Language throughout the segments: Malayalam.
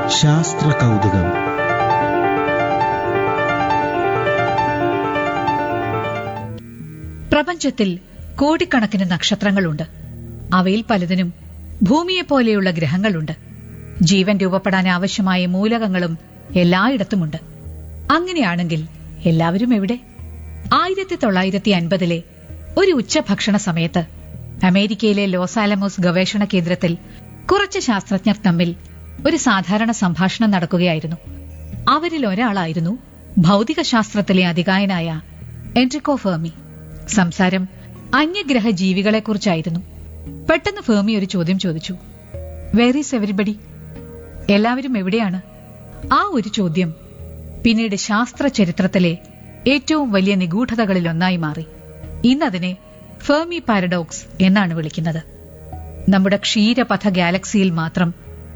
ശാസ്ത്ര കൗതുകം പ്രപഞ്ചത്തിൽ കോടിക്കണക്കിന് നക്ഷത്രങ്ങളുണ്ട് അവയിൽ പലതിനും ഭൂമിയെപ്പോലെയുള്ള ഗ്രഹങ്ങളുണ്ട് ജീവൻ രൂപപ്പെടാൻ ആവശ്യമായ മൂലകങ്ങളും എല്ലായിടത്തുമുണ്ട് അങ്ങനെയാണെങ്കിൽ എല്ലാവരും എവിടെ ആയിരത്തി തൊള്ളായിരത്തി അൻപതിലെ ഒരു ഉച്ചഭക്ഷണ സമയത്ത് അമേരിക്കയിലെ ലോസാലമോസ് ഗവേഷണ കേന്ദ്രത്തിൽ കുറച്ച് ശാസ്ത്രജ്ഞർ തമ്മിൽ ഒരു സാധാരണ സംഭാഷണം നടക്കുകയായിരുന്നു അവരിൽ ഒരാളായിരുന്നു ഭൗതികശാസ്ത്രത്തിലെ അധികായനായ എൻട്രിക്കോ ഫെർമി സംസാരം അന്യഗ്രഹ ജീവികളെക്കുറിച്ചായിരുന്നു പെട്ടെന്ന് ഫെർമി ഒരു ചോദ്യം ചോദിച്ചു വേർ ഈസ് എവരിബഡി എല്ലാവരും എവിടെയാണ് ആ ഒരു ചോദ്യം പിന്നീട് ശാസ്ത്ര ചരിത്രത്തിലെ ഏറ്റവും വലിയ നിഗൂഢതകളിലൊന്നായി മാറി ഇന്നതിനെ ഫെർമി പാരഡോക്സ് എന്നാണ് വിളിക്കുന്നത് നമ്മുടെ ക്ഷീരപഥ ഗാലക്സിയിൽ മാത്രം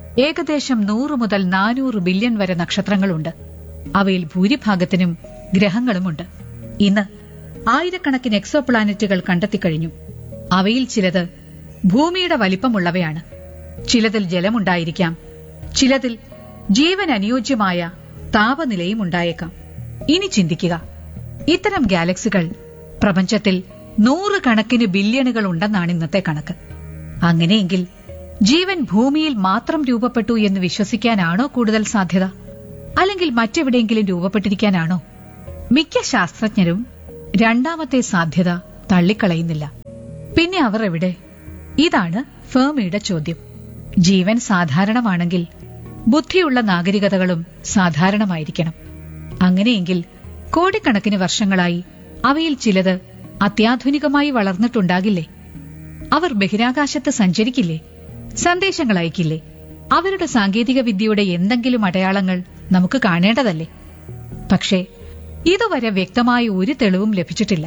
ഏകദേശം നൂറ് മുതൽ നാനൂറ് ബില്യൺ വരെ നക്ഷത്രങ്ങളുണ്ട് അവയിൽ ഭൂരിഭാഗത്തിനും ഗ്രഹങ്ങളുമുണ്ട് ഇന്ന് ആയിരക്കണക്കിന് എക്സോ പ്ലാനറ്റുകൾ കണ്ടെത്തിക്കഴിഞ്ഞു അവയിൽ ചിലത് ഭൂമിയുടെ വലിപ്പമുള്ളവയാണ് ചിലതിൽ ജലമുണ്ടായിരിക്കാം ചിലതിൽ ജീവൻ അനുയോജ്യമായ താപനിലയും ഉണ്ടായേക്കാം ഇനി ചിന്തിക്കുക ഇത്തരം ഗാലക്സികൾ പ്രപഞ്ചത്തിൽ നൂറുകണക്കിന് ബില്യണുകൾ ഉണ്ടെന്നാണ് ഇന്നത്തെ കണക്ക് അങ്ങനെയെങ്കിൽ ജീവൻ ഭൂമിയിൽ മാത്രം രൂപപ്പെട്ടു എന്ന് വിശ്വസിക്കാനാണോ കൂടുതൽ സാധ്യത അല്ലെങ്കിൽ മറ്റെവിടെയെങ്കിലും രൂപപ്പെട്ടിരിക്കാനാണോ മിക്ക ശാസ്ത്രജ്ഞരും രണ്ടാമത്തെ സാധ്യത തള്ളിക്കളയുന്നില്ല പിന്നെ അവർ എവിടെ ഇതാണ് ഫേമിയുടെ ചോദ്യം ജീവൻ സാധാരണമാണെങ്കിൽ ബുദ്ധിയുള്ള നാഗരികതകളും സാധാരണമായിരിക്കണം അങ്ങനെയെങ്കിൽ കോടിക്കണക്കിന് വർഷങ്ങളായി അവയിൽ ചിലത് അത്യാധുനികമായി വളർന്നിട്ടുണ്ടാകില്ലേ അവർ ബഹിരാകാശത്ത് സഞ്ചരിക്കില്ലേ സന്ദേശങ്ങൾ അയക്കില്ലേ അവരുടെ സാങ്കേതിക വിദ്യയുടെ എന്തെങ്കിലും അടയാളങ്ങൾ നമുക്ക് കാണേണ്ടതല്ലേ പക്ഷേ ഇതുവരെ വ്യക്തമായ ഒരു തെളിവും ലഭിച്ചിട്ടില്ല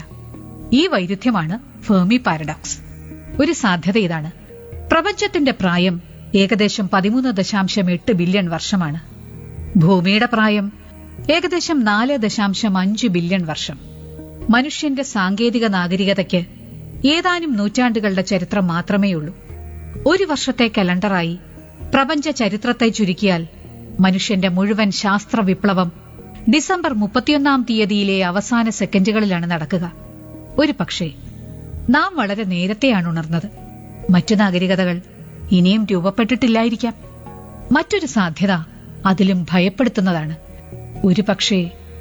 ഈ വൈരുദ്ധ്യമാണ് ഫെർമി പാരഡോക്സ് ഒരു സാധ്യത ഇതാണ് പ്രപഞ്ചത്തിന്റെ പ്രായം ഏകദേശം പതിമൂന്ന് ദശാംശം എട്ട് ബില്യൺ വർഷമാണ് ഭൂമിയുടെ പ്രായം ഏകദേശം നാല് ദശാംശം അഞ്ച് ബില്യൺ വർഷം മനുഷ്യന്റെ സാങ്കേതിക നാഗരികതയ്ക്ക് ഏതാനും നൂറ്റാണ്ടുകളുടെ ചരിത്രം മാത്രമേയുള്ളൂ ഒരു വർഷത്തെ കലണ്ടറായി പ്രപഞ്ച ചരിത്രത്തെ ചുരുക്കിയാൽ മനുഷ്യന്റെ മുഴുവൻ ശാസ്ത്ര വിപ്ലവം ഡിസംബർ മുപ്പത്തിയൊന്നാം തീയതിയിലെ അവസാന സെക്കൻഡുകളിലാണ് നടക്കുക ഒരു പക്ഷേ നാം വളരെ നേരത്തെയാണ് ഉണർന്നത് മറ്റു നാഗരികതകൾ ഇനിയും രൂപപ്പെട്ടിട്ടില്ലായിരിക്കാം മറ്റൊരു സാധ്യത അതിലും ഭയപ്പെടുത്തുന്നതാണ് ഒരു പക്ഷേ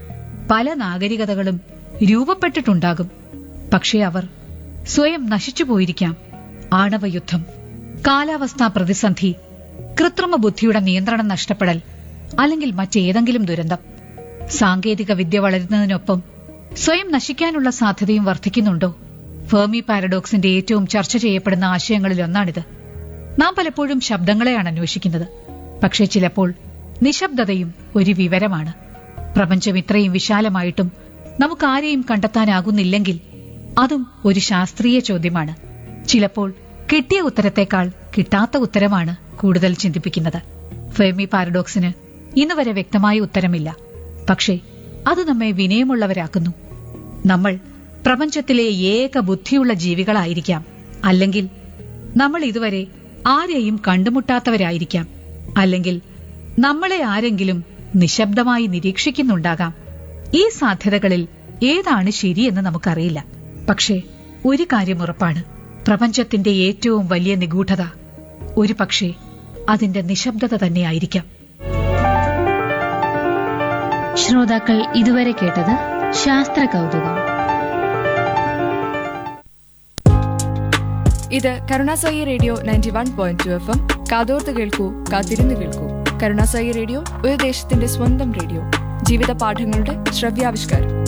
പല നാഗരികതകളും രൂപപ്പെട്ടിട്ടുണ്ടാകും പക്ഷേ അവർ സ്വയം നശിച്ചുപോയിരിക്കാം ആണവയുദ്ധം കാലാവസ്ഥാ പ്രതിസന്ധി കൃത്രിമ ബുദ്ധിയുടെ നിയന്ത്രണം നഷ്ടപ്പെടൽ അല്ലെങ്കിൽ മറ്റേതെങ്കിലും ദുരന്തം സാങ്കേതിക വിദ്യ വളരുന്നതിനൊപ്പം സ്വയം നശിക്കാനുള്ള സാധ്യതയും വർദ്ധിക്കുന്നുണ്ടോ ഫെർമി പാരഡോക്സിന്റെ ഏറ്റവും ചർച്ച ചെയ്യപ്പെടുന്ന ആശയങ്ങളിൽ ഒന്നാണിത് നാം പലപ്പോഴും ശബ്ദങ്ങളെയാണ് അന്വേഷിക്കുന്നത് പക്ഷേ ചിലപ്പോൾ നിശബ്ദതയും ഒരു വിവരമാണ് പ്രപഞ്ചം ഇത്രയും വിശാലമായിട്ടും നമുക്ക് ആരെയും കണ്ടെത്താനാകുന്നില്ലെങ്കിൽ അതും ഒരു ശാസ്ത്രീയ ചോദ്യമാണ് ചിലപ്പോൾ കിട്ടിയ ഉത്തരത്തേക്കാൾ കിട്ടാത്ത ഉത്തരമാണ് കൂടുതൽ ചിന്തിപ്പിക്കുന്നത് ഫെർമി പാരഡോക്സിന് ഇന്ന് വരെ വ്യക്തമായ ഉത്തരമില്ല പക്ഷേ അത് നമ്മെ വിനയമുള്ളവരാക്കുന്നു നമ്മൾ പ്രപഞ്ചത്തിലെ ഏക ബുദ്ധിയുള്ള ജീവികളായിരിക്കാം അല്ലെങ്കിൽ നമ്മൾ ഇതുവരെ ആരെയും കണ്ടുമുട്ടാത്തവരായിരിക്കാം അല്ലെങ്കിൽ നമ്മളെ ആരെങ്കിലും നിശബ്ദമായി നിരീക്ഷിക്കുന്നുണ്ടാകാം ഈ സാധ്യതകളിൽ ഏതാണ് ശരിയെന്ന് നമുക്കറിയില്ല പക്ഷേ ഒരു കാര്യം ഉറപ്പാണ് പ്രപഞ്ചത്തിന്റെ ഏറ്റവും വലിയ നിഗൂഢത ഒരു പക്ഷേ അതിന്റെ നിശബ്ദത തന്നെയായിരിക്കാം ശ്രോതാക്കൾ ഇതുവരെ കേട്ടത് ശാസ്ത്ര കൗതുകം ഇത് Karunasai radio ninety one point two F M കാതോർത്ത് കേൾക്കൂ കാത്തിരുന്ന് കേൾക്കൂ കരുണാസായി റേഡിയോ ഒരു ദേശത്തിന്റെ സ്വന്തം റേഡിയോ ജീവിത പാഠങ്ങളുടെ ശ്രവ്യാവിഷ്കാരം